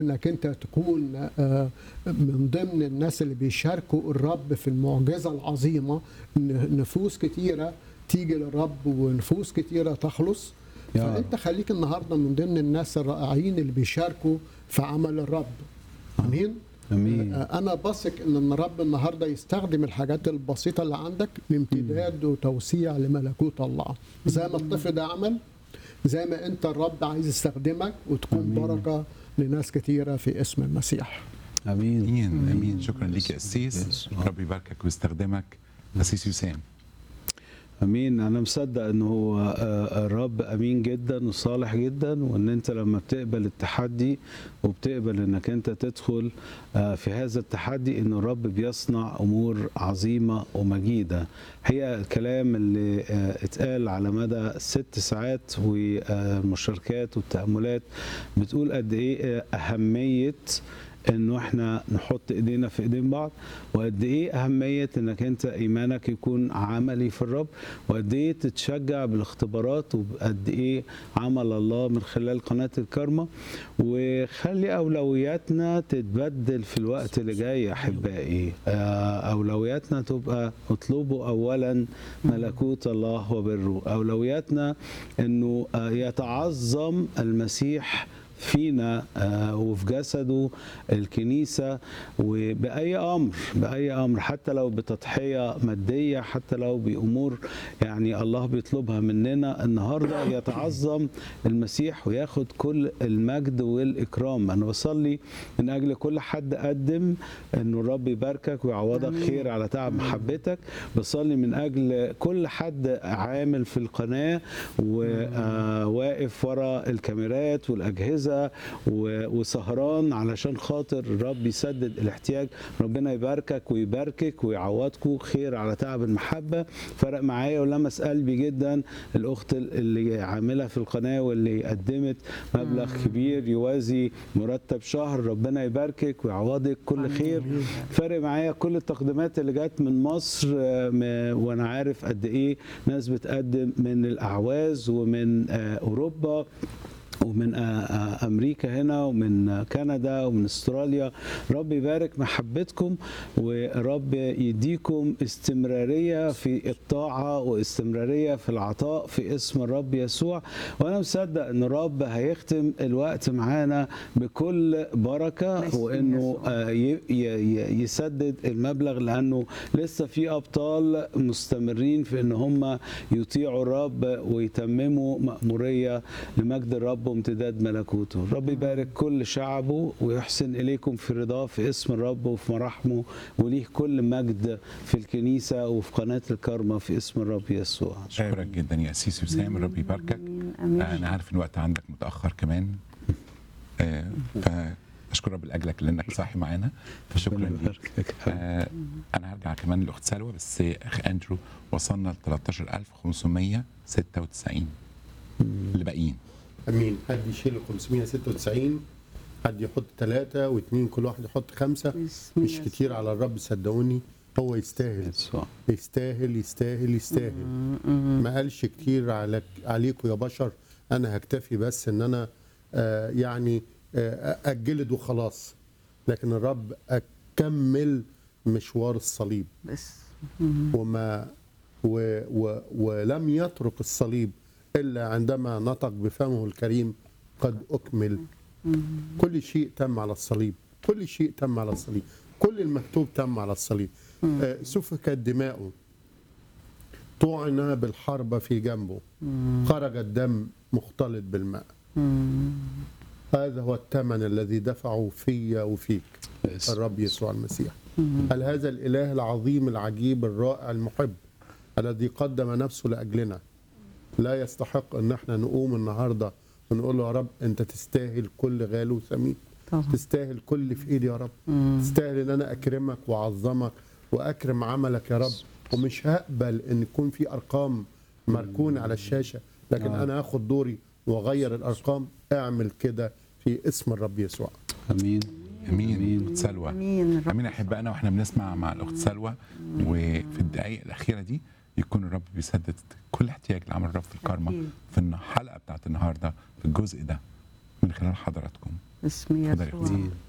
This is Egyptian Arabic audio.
انك انت تكون آه، من ضمن الناس اللي بيشاركوا الرب في المعجزه العظيمه ان نفوس كتيره تيجي للرب ونفوس كتيره تخلص يا فانت خليك النهارده من ضمن الناس الرائعين اللي بيشاركوا في عمل الرب امين امين آه، انا بثق ان الرب النهارده يستخدم الحاجات البسيطه اللي عندك لامتداد وتوسيع لملكوت الله زي ما الطفل ده عمل زي ما انت الرب عايز يستخدمك وتكون آمين. بركه لناس كتيره في اسم المسيح امين امين امين شكرا ليك يا قسيس يس. رب يباركك ويستخدمك قسيس وسام امين انا مصدق ان هو آه، الرب امين جدا وصالح جدا وان انت لما بتقبل التحدي وبتقبل انك انت تدخل آه، في هذا التحدي ان الرب بيصنع امور عظيمه ومجيده هي الكلام اللي آه، اتقال على مدى ست ساعات والمشاركات والتاملات بتقول قد ايه آه، اهميه انه احنا نحط ايدينا في ايدين بعض وقد ايه اهميه انك انت ايمانك يكون عملي في الرب وقد ايه تتشجع بالاختبارات وقد ايه عمل الله من خلال قناه الكرمه وخلي اولوياتنا تتبدل في الوقت اللي جاي يا احبائي آه، اولوياتنا تبقى اطلبوا اولا ملكوت الله وبره اولوياتنا انه آه، يتعظم المسيح فينا آه، وفي جسده الكنيسة وبأي أمر بأي أمر حتى لو بتضحية مادية حتى لو بأمور يعني الله بيطلبها مننا النهاردة يتعظم المسيح وياخد كل المجد والإكرام أنا بصلي من أجل كل حد قدم أنه الرب يباركك ويعوضك خير على تعب محبتك بصلي من أجل كل حد عامل في القناة وواقف ورا الكاميرات والأجهزة و- وسهران علشان خاطر الرب يسدد الاحتياج ربنا يباركك ويباركك ويعوضكم خير على تعب المحبة فرق معايا ولمس قلبي جدا الأخت اللي عاملة في القناة واللي قدمت مبلغ كبير يوازي مرتب شهر ربنا يباركك ويعوضك كل خير فرق معايا كل التقديمات اللي جت من مصر آه، م- وانا عارف قد ايه ناس بتقدم من الاعواز ومن آه، اوروبا ومن آه، آه، امريكا هنا ومن آه، كندا ومن استراليا رب يبارك محبتكم ورب يديكم استمراريه في الطاعه واستمراريه في العطاء في اسم الرب يسوع وانا مصدق ان الرب هيختم الوقت معانا بكل بركه باسم وانه يسوع. آه، ي- ي- يسدد المبلغ لانه لسه في ابطال مستمرين في ان هم يطيعوا الرب ويتمموا مأمورية لمجد الرب وامتداد ملكوته الرب يبارك كل شعبه ويحسن إليكم في رضاه في اسم الرب وفي مراحمه وليه كل مجد في الكنيسة وفي قناة الكرمة في اسم الرب يسوع اشكرك جدا يا قسيس وسام رب يباركك آمين. آمين. انا عارف ان الوقت عندك متاخر كمان آه، فاشكر رب لاجلك لانك صاحي معانا فشكرا ربنا ليك يباركك. آه، انا هرجع كمان لاخت سلوى بس اخ اندرو وصلنا ل 13596 اللي باقيين امين حد يشيل 596 حد يحط ثلاثة واثنين كل واحد يحط خمسة باسم مش يسوع. كتير على الرب صدقوني هو يستاهل يسوع يستاهل يستاهل يستاهل ما قالش كتير على عليكم يا بشر انا هكتفي بس ان انا آه يعني آه اجلد وخلاص لكن الرب اكمل مشوار الصليب بس وما و و ولم يترك الصليب الا عندما نطق بفمه الكريم قد اكمل كل شيء تم على الصليب كل شيء تم على الصليب كل المكتوب تم على الصليب آه، سفكت دماؤه طعن بالحربة في جنبه خرج الدم مختلط بالماء هذا هو الثمن الذي دفعه في وفيك باسم الرب يسوع المسيح هل هذا الإله العظيم العجيب الرائع المحب الذي قدم نفسه لأجلنا لا يستحق أن احنا نقوم النهاردة ونقول له يا رب أنت تستاهل كل غالي وثمين طبعا تستاهل كل اللي في إيدي يا رب تستاهل أن أنا أكرمك وأعظمك وأكرم عملك يا رب ومش هقبل أن يكون في أرقام مركونة على الشاشة لكن آه. أنا هاخد دوري وأغير الأرقام أعمل كده في اسم الرب يسوع امين امين آمين. اخت سلوى امين الرب امين احبائنا واحنا بنسمع مع الاخت سلوى وفي الدقائق الاخيره دي يكون الرب بيسدد كل احتياج لعمل الرب في الكارما أكيد. في الحلقه بتاعت النهارده في الجزء ده من خلال حضراتكم باسم اتفضل يا يسوع فندم. آمين.